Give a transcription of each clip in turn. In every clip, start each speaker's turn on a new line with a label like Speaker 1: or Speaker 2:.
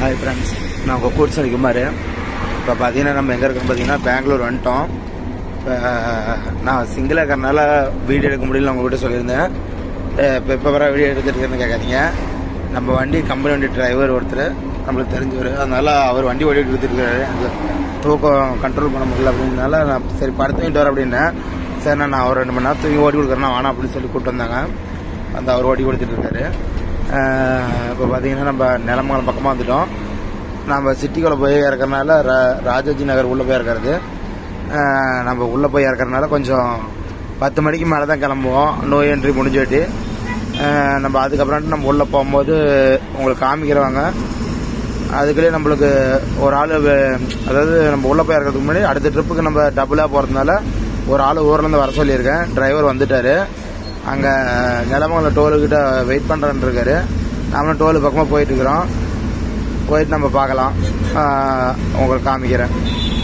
Speaker 1: Hi friends நான் உங்கள் goods Kumar இப்போ பார்த்தீங்கன்னா நம்ம எங்கே இருக்கோம் பார்த்தீங்கன்னா பெங்களூர் வந்துட்டோம் இப்போ நான் சிங்கிளாக இருக்கிறனால வீடியோ எடுக்க முடியல உங்கள்கிட்ட சொல்லியிருந்தேன் இப்போ இப்போ வர வீடியோ எடுத்துருக்கேன்னு கேட்காதீங்க நம்ம வண்டி கம்பெனி வண்டி டிரைவர் ஒருத்தர் நம்மளுக்கு தெரிஞ்சவர் அதனால அவர் வண்டி ஓடிட்டு கொடுத்துருக்காரு எனக்கு தூக்கம் கண்ட்ரோல் பண்ண முடியல அப்படின்னால நான் சரி படுத்து தூங்கிட்டு வர அப்படின்னேன் சரி நான் அவர் ரெண்டு மணி நேரம் தூங்கி ஓடி கொடுக்குறேன் வேணாம் அப்படின்னு சொல்லி கூப்பிட்டு வந்தாங்க அந்த அவர் ஓடி கொடுத்துட்டு இருக்காரு இப்போ பார்த்தீங்கன்னா நம்ம நிலமங்கலம் பக்கமாக வந்துட்டோம் நம்ம சிட்டிக்குள்ளே போய் இறக்கறனால ரா- ராஜாஜி நகர் உள்ளே போய் இறக்கறது அஹ் நம்ம உள்ளே போய் இறக்கறனால கொஞ்சம் பத்து மணிக்கு மேலே தான் கிளம்புவோம் நோய் என்ட்ரி முடிஞ்சுட்டு நம்ம அதுக்கப்புறம் நம்ம உள்ளே போகும்போது உங்களுக்கு காமிக்கிறவங்க அதுக்குள்ளே நம்மளுக்கு ஒரு ஆள் அதாவது நம்ம உள்ளே போய் இறக்கிறதுக்கு முன்னாடி அடுத்த ட்ரிப்புக்கு நம்ம டபுளாக போகிறதுனால ஒரு ஆள் ஊர்லேருந்து வர சொல்லியிருக்கேன் டிரைவர் வந்துட்டாரு அங்கே நிலமங்கலம் டோலுக்கிட்ட வெயிட் பண்ணுறேன்னு இருக்காரு நாமளும் டோலு பக்கமாக போயிட்டு இருக்கிறோம் போயிட்டு நம்ம பார்க்கலாம் ஆஹ் உங்களுக்கு காமிக்கிறேன்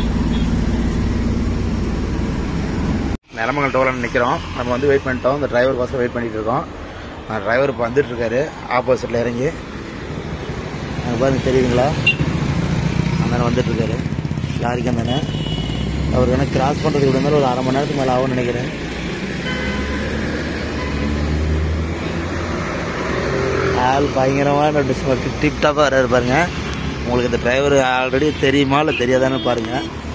Speaker 1: நிலமங்கல் டோலில் நிற்கிறோம் நம்ம வந்து வெயிட் பண்ணிட்டோம் இந்த டிரைவர் கோசம் வெயிட் பண்ணிட்டு இருக்கோம் டிரைவர் இப்போ வந்துட்டு இருக்காரு ஆப்போசிட்டில் இறங்கி அங்கே பாருங்க தெரியுதுங்களா அண்ணன் வந்துட்டு இருக்காரு லாரிக்கு அந்தானே அவர் வேணால் கிராஸ் பண்ணுறதுக்கு விட ஒரு அரை மணி நேரத்துக்கு மேலே ஆகும்னு நினைக்கிறேன் ஆள் பயங்கரமான டிப் டாப்பாக வர்றாரு பாருங்க உங்களுக்கு இந்த டிரைவர் ஆல்ரெடி தெரியுமா இல்லை தெரியாதான்னு பாருங்க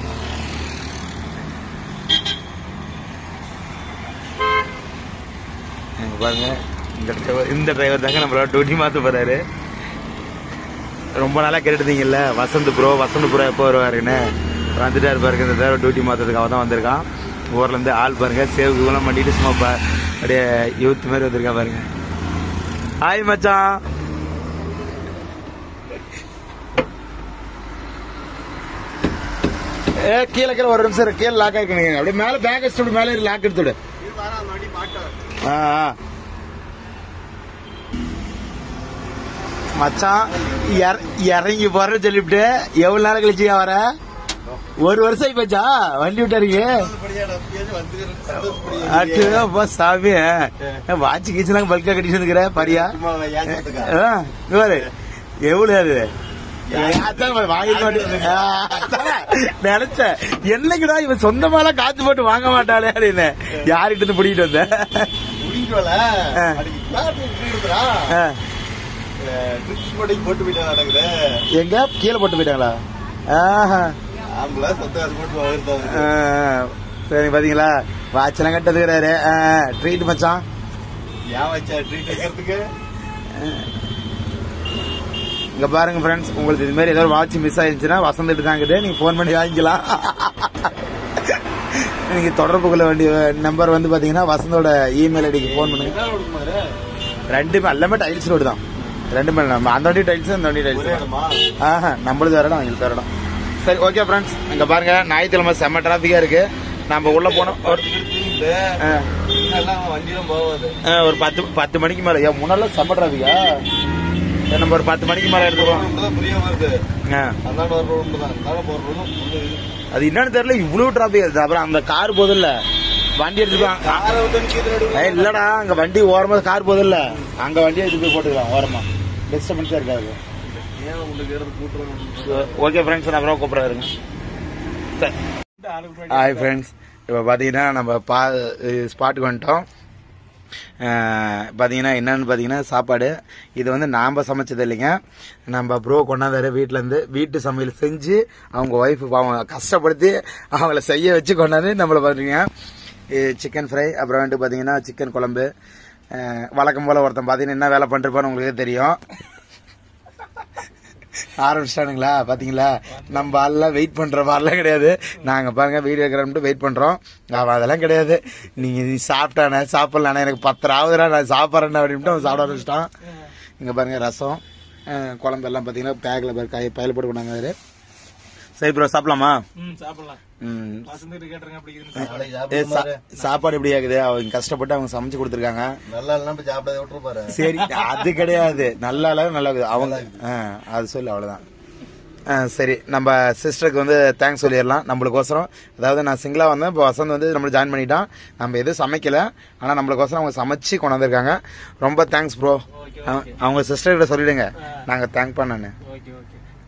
Speaker 1: இங்க பாருங்க இந்த டிரைவர் இந்த டிரைவர் தாங்க நம்மளோட டியூட்டி மாற்ற போறாரு ரொம்ப நாளாக கேட்டுட்டீங்கல்ல வசந்த் ப்ரோ வசந்த் ப்ரோ எப்போ வருவாருன்னு வந்துட்டாரு பாருங்க இந்த தடவை டியூட்டி மாற்றதுக்காக தான் வந்திருக்கான் ஊர்லேருந்து ஆள் பாருங்க சேவ் இதெல்லாம் பண்ணிட்டு சும்மா பா- அப்படியே யூத் மாதிரி வந்திருக்கான் பாருங்க ஹாய் மச்சான் ஏ கீழே கீழே ஒரு நிமிஷம் இரு. கீழே லாக் ஆகிக்கணும் அப்படியே மேலே பேக் வச்சுட்டு மேலே லாக் எடுத்துடு ஆ ஆ. மச்சான் இற- இறங்கி போறேன்னு சொல்லிவிட்டு எவ்வளவு நேரம் கழிச்சியா வர ஒரு வருஷம் ஆயிப்போச்சா வண்டி விட்டாருங்க அப்பா சாமி வாட்சி கீச்சலாம் பல்கா கட்டிட்டு இருக்கிற பாரியா ஆ, இங்க பாரு எவ்வளவு அது அதான் வாங்கிட்டு மாட்டேன். ஆ, அதான் நினைச்சேன் என்னைக்குடா இவன் சொந்தமாலாம் காத்து போட்டு வாங்க மாட்டாளே அப்படின்னு யார்கிட்ட இருந்து பிடிக்கிட்டு வந்த ஆ.
Speaker 2: போட்டு போயிட்டா நடக்குது
Speaker 1: எங்க கீழே போட்டு போயிட்டாங்களா ஆஹா.
Speaker 2: ஆம்பளை சொந்த காசு போட்டு வாங்கிருந்தாங்க
Speaker 1: ஆ, சரி பாத்தீங்களா வாட்செல்லாம் கட்டதுக்கிறாரு ட்ரீட் மச்சான்
Speaker 2: ஏன் வச்சா ட்ரீட் வைக்கிறதுக்கு
Speaker 1: இங்க பாருங்க ஃப்ரெண்ட்ஸ் உங்களுக்கு இது மாதிரி ஏதாவது வாட்ச் மிஸ் ஆயிருந்துச்சுன்னா வசந்துட்டு தாங்கிட்டு நீங்க ஃபோன் பண்ணி வாங்கிக்கலாம் நீங்க தொடர்பு கொள்ள வேண்டிய நம்பர் வந்து பாத்தீங்கன்னா வசந்தோட இமெயில் ஐடிக்கு ஃபோன் பண்ணுங்க
Speaker 2: என்ன கொடுக்குமாரு
Speaker 1: ரெண்டுமே எல்லாமே டைல்ஸ் ரோடு தான் ரெண்டுமே நம்ம அந்த வண்டி டைல்ஸ் அந்த வண்டி
Speaker 2: ஒரே
Speaker 1: டைல்ஸ்
Speaker 2: இடமா
Speaker 1: ஆஹா நம்மளுது வேற இடம் அவங்களுக்கு வேற இடம் சரி ஓகே ஃப்ரெண்ட்ஸ் இங்க பாருங்க ஞாயிற்றுக்கிழமை செம்ம டிராஃபிக்கா இருக்கு நம்ம உள்ள போனோம் ஒரு
Speaker 2: திரும்பிட்டு
Speaker 1: ஆ,
Speaker 2: எல்லாம் வண்டியிலும் போகாது
Speaker 1: ஆ, ஒரு பத்து பத்து மணிக்கு மேல ஏன் முன்னால செம்ம டிராஃபிக்கா சரி, நம்ம ஒரு பத்து மணிக்கு மேல எடுத்துக்கோம்
Speaker 2: தான் புரிய வருது
Speaker 1: ஆ,
Speaker 2: அந்தாண்ட வர ரோடு தான் அந்தாண்ட போற ரோடும் full இது.
Speaker 1: அது என்னன்னு தெரியல இவ்வளவு டிராஃபிக் இருக்கு அப்புறம் அந்த கார் போதில்ல வண்டி எடுத்துட்டு
Speaker 2: காரை விட்டு நிக்கிது நடுவுல.
Speaker 1: ஏய், இல்லடா அங்க வண்டி ஓரமா கார் போதில்ல அங்க வண்டி எடுத்து போய் போட்டுக்கலாம் ஓரமா டிஸ்டர்பன்ஸா இருக்காது
Speaker 2: ஏன் உங்களுக்கு ஏறது கூட்டுறோம்
Speaker 1: ஓகே ஃப்ரெண்ட்ஸ் நான் அப்புறம் கூப்பிடுறாருங்க சரி ஹாய் ஃப்ரெண்ட்ஸ் இப்போ பார்த்தீங்கன்னா நம்ம பா ஸ்பாட்டுக்கு வந்துட்டோம் அஹ், பார்த்தீங்கன்னா என்னன்னு பார்த்தீங்கன்னா சாப்பாடு இது வந்து நாம் சமைச்சது இல்லைங்க நம்ம ப்ரோ கொண்டாந்தாரு வீட்டிலேருந்து வீட்டு சமையல் செஞ்சு அவங்க ஒய்ஃபு பாவம் கஷ்டப்படுத்தி அவங்கள செய்ய வச்சு கொண்டாந்து நம்மளை பார்த்தீங்க சிக்கன் ஃப்ரை அப்புறம் வந்துட்டு பார்த்தீங்கன்னா சிக்கன் குழம்பு அஹ், வழக்கம் போல் ஒருத்தன் பார்த்தீங்கன்னா என்ன வேலை பண்ணிருப்பான்னு உங்களுக்கே தெரியும் ஆரம்பிச்சிட்டானுங்களா பாத்தீங்களா நம்ம ஆள்லாம் வெயிட் பண்ற மாதிரிலாம் கிடையாது நாங்க பாருங்க வீடியோ எடுக்கிறோம்ட்டு வெயிட் பண்றோம் அவன் அதெல்லாம் கிடையாது நீங்க நீ சாப்பிட்டானே சாப்பிடலானே எனக்கு பத்தரை ஆகுதுடா நான் சாப்பிட்றேன் அப்படின்ட்டு அவன் சாப்பிட ஆரம்பிச்சிட்டான் இங்க பாருங்க ரசம் அஹ், குழம்பு எல்லாம் பாத்தீங்கன்னா பேக்ல பேர் காய் பயில போட்டு கொண்டாங்க சரி ப்ரோ சாப்பிடலாமா
Speaker 3: ம் சாப்பிடலாம்
Speaker 1: ம்.
Speaker 3: வசந்திட்டு கேட்டுருங்க அப்படி இருக்குன்னு
Speaker 2: நாளைக்கு
Speaker 1: ஏ,
Speaker 2: சாப்பிட
Speaker 1: சா- சாப்பாடு எப்படி ஆகுது அவங்க கஷ்டப்பட்டு அவங்க சமைச்சு கொடுத்துருக்காங்க
Speaker 2: நல்லா இல்லைன்னா இப்ப சாப்பிடாத விட்டுரு பாரு
Speaker 1: சரி அது கிடையாது நல்லா இல்ல நல்லா இருக்குது அவங்க ஆ, அது சொல்லு அவ்வளவுதான் ஆ, சரி நம்ம சிஸ்டருக்கு வந்து தேங்க்ஸ் சொல்லிடலாம் நம்மளுக்கோசரம் அதாவது நான் சிங்கிளா வந்தேன் இப்போ வசந்த் வந்து நம்மள ஜாயின் பண்ணிட்டான் நம்ம எதுவும் சமைக்கல ஆனா நம்மளுக்கோசரம் அவங்க சமைச்சு கொண்டு வந்திருக்காங்க ரொம்ப தேங்க்ஸ் ப்ரோ அவங்க சிஸ்டர் கிட்ட சொல்லிடுங்க நாங்க தேங்க் பண்ணேன்னு
Speaker 3: ஓகே ஓகே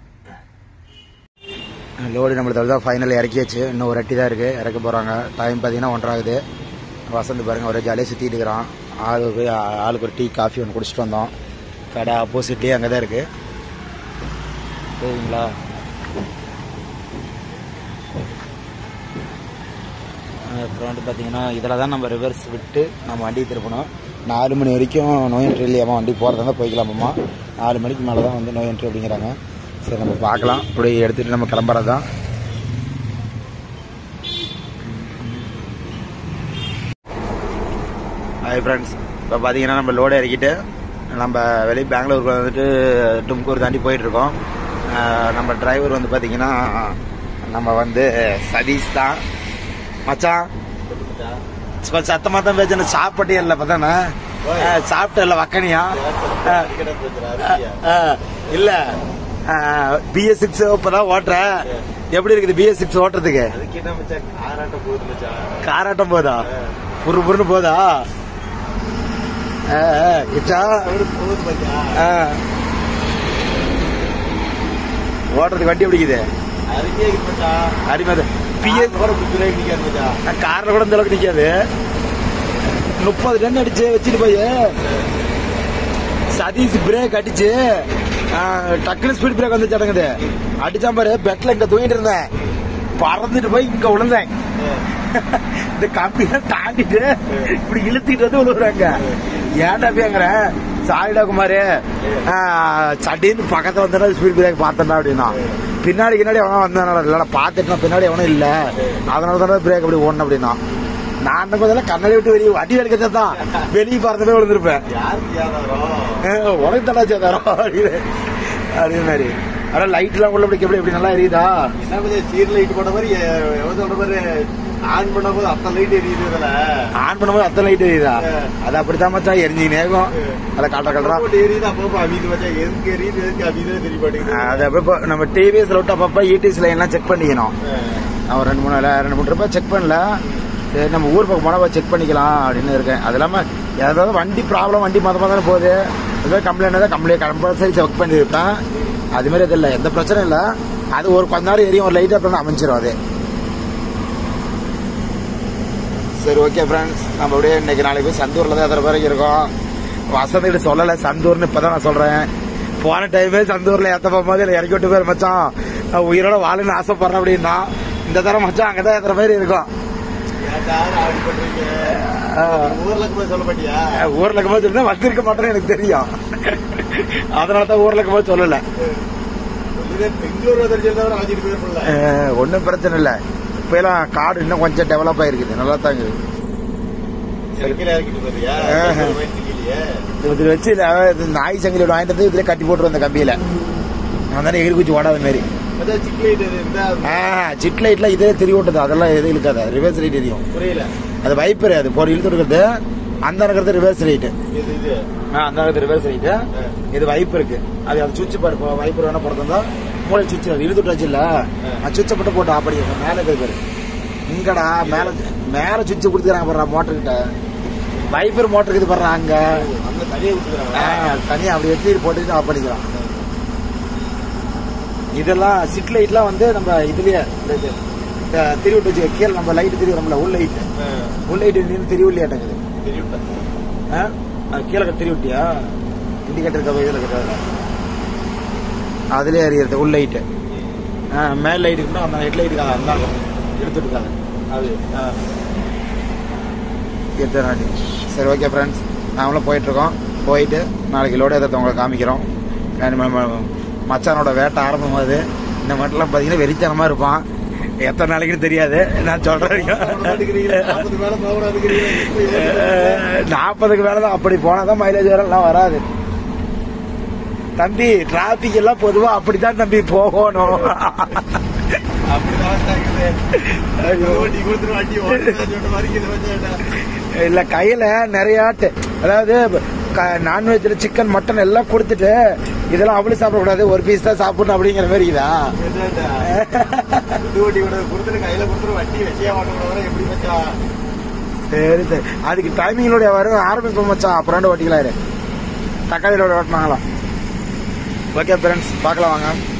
Speaker 1: லோடு நம்மளுக்கு தான் ஃபைனல் இறக்கியாச்சு இன்னும் ஒரு அட்டி தான் இருக்குது இறக்க போகிறாங்க டைம் பார்த்தீங்கன்னா ஒன்றரை ஆகுது வசந்த் பாருங்க ஒரே ஜாலியாக சுற்றிட்டு இருக்கிறான் ஆளுக்கு ஆளுக்கு ஒரு டீ காஃபி ஒன்று குடிச்சிட்டு வந்தோம் கடை ஆப்போசிட்லேயே அங்கே தான் இருக்குது சரிங்களா அப்புறம் வந்து பார்த்தீங்கன்னா இதில் தான் நம்ம ரிவர்ஸ் விட்டு நம்ம வண்டி திருப்பணும் நாலு மணி வரைக்கும் நோ என்ட்ரி இல்லையாமா வண்டி போகிறதா இருந்தால் போய்க்கலாமாம்மா நாலு மணிக்கு மேலே தான் வந்து நோ என்ட்ரி அப்படிங்கிறாங்க சரி நம்ம பார்க்கலாம் இப்படி எடுத்துகிட்டு நம்ம கிளம்புறது தான் ஹாய் ஃப்ரெண்ட்ஸ் இப்போ பார்த்தீங்கன்னா நம்ம லோடு இறக்கிட்டு நம்ம வெளியே பெங்களூருக்கு வந்துட்டு டும்கூர் தாண்டி போயிட்டுருக்கோம் நம்ம டிரைவர் வந்து பார்த்தீங்கன்னா நம்ம வந்து சதீஷ் தான் மச்சான் கொஞ்சம் சத்தமாக தான் பேசணும் சாப்பிட்டே இல்லை பார்த்தானே சாப்பிட்ட இல்லை வக்கனியா இல்ல பிஎஸ் சிக்ஸ் இப்பதான் ஓட்டுறேன் எப்படி இருக்குது பிஎஸ் சிக்ஸ் ஓட்டுறதுக்கு
Speaker 2: அதுக்கு என்ன மச்சான் காராட்டம் போகுது மச்சான்
Speaker 1: காராட்டம் போதா புரு புருன்னு போதா ஆ, ஆ, கிச்சா
Speaker 2: அவரு போகுது மச்சான்
Speaker 1: ஆ. ஓட்டுறதுக்கு வண்டி பிடிக்குது
Speaker 2: அதுக்கே இருக்கு மச்சான்
Speaker 1: அடிமது
Speaker 2: பிஎஸ்
Speaker 1: பிஎஸ்
Speaker 2: கூட குதிரை நிக்காது மச்சான்
Speaker 1: காரில் கூட இந்த அளவுக்கு நிக்காது முப்பது டன் அடிச்சு வச்சுட்டு போய் சதீஷ் பிரேக் அடிச்சு ஆ, டக்குனு ஸ்பீட் பிரேக் வந்து சடங்குது அடிச்சான் பாரு பெட்ல இங்க தூங்கிட்டு இருந்தேன் பறந்துட்டு போய் இங்க விழுந்தேன் இந்த கம்பியெல்லாம் தாண்டிட்டு இப்படி இழுத்துக்கிட்டு வந்து விழுவுறாங்க ஏன்டா பேங்கிற சாரிடா குமாரு ஆ, சட்டின்னு பக்கத்துல வந்தா ஸ்பீட் பிரேக் பார்த்தேன்டா அப்படின்னா பின்னாடி பின்னாடி எவனா வந்தானடா இல்லடா பார்த்துட்டு நான் பின்னாடி எவனும் இல்ல அதனால தானே பிரேக் அப்படி ஓடணும் அப்படின்னா நான் கொஞ்சம் கண்ணாடி விட்டு வெளியே வண்டி வெளிக்கிறத தான் வெளியே பறந்து போய் விழுந்திருப்பேன்
Speaker 2: யாருக்கு யாரும்
Speaker 1: ஏ, உனக்கு தானே சேதாரம் அப்படின்னு அதே மாதிரி ஆனா லைட் எல்லாம் உள்ள எப்படி எப்படி எப்படி நல்லா எரியுதா
Speaker 2: என்ன மச்சான் சீர் லைட் போட்ட மாதிரி எ- எவன் சொல்ற மாதிரி ஆன் பண்ண போது அத்தனை லைட் எரியுது இதுல
Speaker 1: ஆன் பண்ணும்போது அத்தனை லைட் எரியுதா அது அப்படித்தான் மச்சான் எரிஞ்சு நேகம் அதை காட்டுற கலரா
Speaker 2: போட்டு எரியுது அப்பப்போ அவிது மச்சான் எதுக்கு எரியுது எதுக்கு அவிதே தெரிய மாட்டேங்குது
Speaker 1: அது அப்பப்போ நம்ம டிவிஎஸ்ல விட்டு அப்பப்போ இடிஎஸ் லைன்லாம் செக் பண்ணிக்கணும் நான் ஒரு ரெண்டு மூணு இல்ல, ரெண்டு மூணு ரூபாய் செக் பண்ணல சரி நம்ம ஊர் பக்கம் போனால் செக் பண்ணிக்கலாம் அப்படின்னு இருக்கேன் அது இல்லாமல் ஏதாவது வண்டி ப்ராப்ளம் வண்டி மொத்தமாக தானே போகுது ஏதாவது கம்ப்ளைண்ட் தான் கம்ப்ளைண்ட் கம்பல்சரி செக் பண்ணியிருப்பேன் அது மாதிரி இது இல்லை எந்த பிரச்சனையும் இல்லை அது ஒரு கொஞ்ச நேரம் எரியும் ஒரு லைட்டாக அப்புறம் அமைஞ்சிரும் அது சரி ஓகே ஃப்ரெண்ட்ஸ் நம்ம அப்படியே இன்னைக்கு நாளைக்கு போய் சந்தூரில் தான் எத்தனை பேருக்கு இருக்கோம் வசதிட்டு சொல்லலை சந்தூர்னு இப்போ தான் நான் சொல்கிறேன் போன டைமே சந்தூரில் ஏற்ற போகும்போது இல்லை இறக்கி விட்டு போயிரு மச்சான் நான் உயிரோட வாழணும்னு ஆசைப்படுறேன் அப்படின்னா இந்த தரம் மச்சான் அங்கே தான் எத்தனை பேர் இருக்கும்
Speaker 2: ஏன்டா அப்படி பண்றீங்க
Speaker 1: ஆஹ்,
Speaker 2: ஊர்ல போய் சொல்ல மாட்டியா
Speaker 1: ஊர்ல இருக்கும்போது சொல்லிருந்தா வந்திருக்க மாட்டேன்னு எனக்கு தெரியும் அதனால தான் ஊர்ல இருக்கும்போது சொல்லலை
Speaker 2: சொல்லுங்க, பெங்களூர் வந்துருச்சு வாங்கிட்டு போயிருப்பல
Speaker 1: ஒன்றும் பிரச்சனை இல்லை இப்போ எல்லாம் காடு இன்னும் கொஞ்சம் டெவலப் ஆயிருக்குது நல்லா தான் இருக்குது
Speaker 2: சைக்கிள் இறக்கிட்டு போறியா
Speaker 1: ஆஹ்.
Speaker 2: வயசுக்கிலேயே
Speaker 1: இதில் வச்சு இல்ல, இது நாய் சங்கிலி வாங்கிட்டு வந்து இதில் கட்டி போட்டுருவோம் இந்த கம்பியில நான் தானே எகிரி குச்சி ஓடாத மாதிரி
Speaker 2: அதான் சிக் லைட் இருந்தா
Speaker 1: ஆ சிட் லைட்லாம் இதே திரி ஓட்டுது அதெல்லாம் எதுவும் இழுக்காத ரிவர்ஸ் லைட் எரியும்
Speaker 2: புரியல
Speaker 1: அது வைப்பர் அது போர் இழுத்து இருக்கிறது அந்த இருக்கிறது ரிவர்ஸ் லைட்டு
Speaker 2: இது இது
Speaker 1: அந்த இருக்கிறது ரிவர்ஸ் லைட்டு இது வைப்பு இருக்கு அது அது சுவிட்ச் பாரு இப்போ வைப்பர் வேணா போடுறதா மூளை சுவிட்ச் அது இழுத்து வச்சு இல்ல நான் சுவிட்சை போட்டு போட்டு அப்படி மேலே இருக்கிறது இங்கடா மேல மேல சுவிட்ச் கொடுத்துக்கிறாங்க பாரு மோட்டர் கிட்ட வைப்பர் மோட்டர் இருக்குது பாரு அங்க
Speaker 2: அந்த தனியை விட்டுக்கிறாங்க
Speaker 1: ஆ, தனியா அப்படி வெட்டி போட்டுட்டு ஆஃப் பண்ணிக்கலாம் இதெல்லாம் சிட் லைட்லாம் வந்து நம்ம இதுலயே இந்த இது, இந்த திரி விட்டு வச்சு கீழே நம்ம லைட் தெரியுறோம்ல உள் லைட் உள் லைட் நின்று திரி உள்ளியாட்டங்குது
Speaker 2: தெரியும்
Speaker 1: ஆ? அது கீழே திரி விட்டியா இண்டிகேட்டர் கவை இதில் இருக்கிறது அதுலயே எறியறது உள் லைட்டு மேல் லைட் இருக்குன்னா அந்த ஹெட் லைட்டுக்கு அந்த எடுத்துட்டு இருக்காங்க
Speaker 2: அது
Speaker 1: எத்தனை நாட்டி சரி ஓகே ஃப்ரெண்ட்ஸ் நாமளும் போயிட்டுருக்கோம் போயிட்டு நாளைக்கு லோடு எதாவது உங்களுக்கு காமிக்கிறோம் நம்ம- நம்ம மச்சானோட வேட்டை ஆரம்பமாகுது இந்த மட்டும்லாம் பார்த்தீங்கன்னா வெறித்தனமாக இருப்பான் எத்தனை நாளைக்குன்னு தெரியாது நான் சொல்கிறேன்
Speaker 2: நாற்பது மேல போகக்கூடாது
Speaker 1: நாற்பதுக்கு மேலே தான் அப்படி போனால் தான் மைலேஜ் வரலாம் வராது தம்பி டிராபிக் எல்லாம் பொதுவா அப்படித்தான் தம்பி போகணும்
Speaker 2: அப்படிதான்
Speaker 1: ஐயோ.
Speaker 2: வண்டி கொடுத்துரு வண்டி ஓட்டுறேன்னு சொன்ன மாதிரி இது வச்சேன்டா.
Speaker 1: இல்ல கையில நிறைய ட- அதாவது நான்வெஜ்ல சிக்கன் மட்டன் எல்லாம் கொடுத்துட்டு இதெல்லாம் அவளும் சாப்பிடக்கூடாது ஒரு பீஸ் தான் சாப்பிடணும் அப்படிங்கிற மாதிரி இதா
Speaker 2: என்னடா? புது வண்டி கூட கொடுத்துரு கையில கொடுத்துரு வண்டி வச்சியா மாட்டோம் எப்படி வச்சா
Speaker 1: சரி சரி அதுக்கு டைமிங்களோட வரும் ஆரம்பிப்போம் மச்சான் அப்புறம் ஓட்டிக்கலாம் இரு. தக்காளியோட ஓட்டினாங்களாம் ஓகே ஃப்ரெண்ட்ஸ் பார்க்கலாம் வாங்க